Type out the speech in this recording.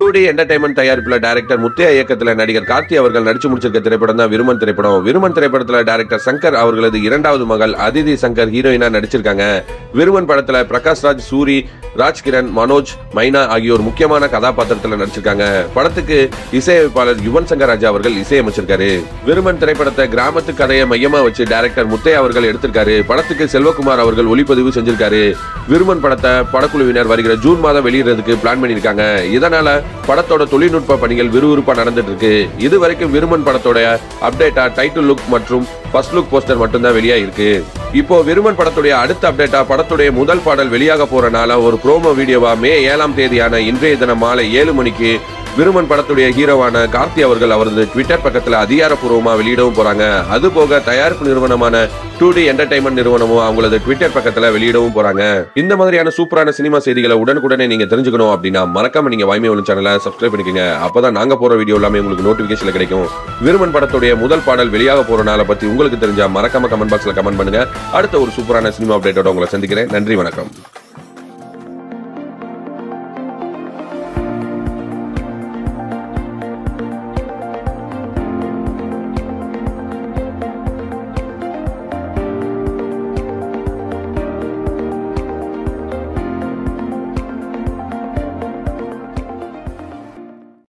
two D entertainment தயாரிப்புல director Muthaiya இயக்கத்துல நடிகர் கார்த்தி அவர்கள் நடிச்சு முடிச்சிருக்க திரைப்படம் தான் விருமன் திரைப்படம் விருமன் திரைப்படத்துல டைரக்டர் சங்கர் அவர்களது இரண்டாவது மகள் அதிதி சங்கர் ஹீரோயினா நடிச்சிருக்காங்க விருமன் படத்துல பிரகாஷ் ராஜ் சூரி ராஜ்கிரண் மனோஜ் மைனா ஆகியோர் முக்கியமான கதாபாத்திரத்துல நடிச்சிருக்காங்க படத்துக்கு இசையமைப்பாளர் யுவன் சங்கர் ராஜா அவர்கள் இசையமைச்சிருக்காரு விருமன் திரைப்படத்தை கிராமத்து கதையை மையமா வச்சு டைரக்டர் முத்தையா அவர்கள் எடுத்திருக்காரு படத்துக்கு செல்வகுமார் அவர்கள் ஒளிப்பதிவு செஞ்சிருக்காரு விருமன் படத்தை படக்குழுவினர் வருகிற ஜூன் மாதம் வெளியிடுறதுக்கு பிளான் பண்ணிருக்காங்க இதனால படத்தோட தொழில்நுட்ப பணிகள் விறுவிறுப்பா நடந்துட்டு இருக்கு இது வரைக்கும் விருமன் படத்தோட அப்டேட்டா டைட்டில் லுக் மற்றும் ஃபர்ஸ்ட் லுக் போஸ்டர் மட்டும்தான் வெளியாயிருக்கு இப்போ விருமன் படத்துடைய அடுத்த அப்டேட்டா படத்துடைய முதல் பாடல் வெளியாக போறனால ஒரு ப்ரோமோ வீடியோவா மே ஏழாம் தேதியான இன்றைய தினம் மாலை ஏழு மணிக்கு விருமன் படத்துடைய ஹீரோவான கார்த்தி அவர்கள் அவரது ட்விட்டர் பக்கத்துல அதிகாரப்பூர்வமா வெளியிடவும் போறாங்க அது போக தயாரிப்பு நிறுவனமான டூ டி என்டர்டைன்மெண்ட் நிறுவனமும் அவங்களது ட்விட்டர் பக்கத்துல வெளியிடவும் போறாங்க இந்த மாதிரியான சூப்பரான சினிமா செய்திகளை உடனுக்குடனே நீங்க தெரிஞ்சுக்கணும் அப்படின்னா மறக்காம நீங்க வாய்மை ஒன்று சேனலை சப்ஸ்கிரைப் பண்ணிக்கோங்க அப்பதான் நாங்க போற வீடியோ எல்லாமே உங்களுக்கு நோட்டிபிகேஷன்ல கிடைக்கும் விருமன் படத்துடைய முதல் பாடல் வெளியாக போறனால பத்தி உங்களுக்கு தெரிஞ்சா மறக்காம கமெண்ட் பாக்ஸ்ல கமெண்ட் பண்ணுங்க அடுத்த ஒரு சூப்பரான சினிமா அப்டேட்டோட உங்களை சந்திக்கிறேன் நன்றி வணக்கம்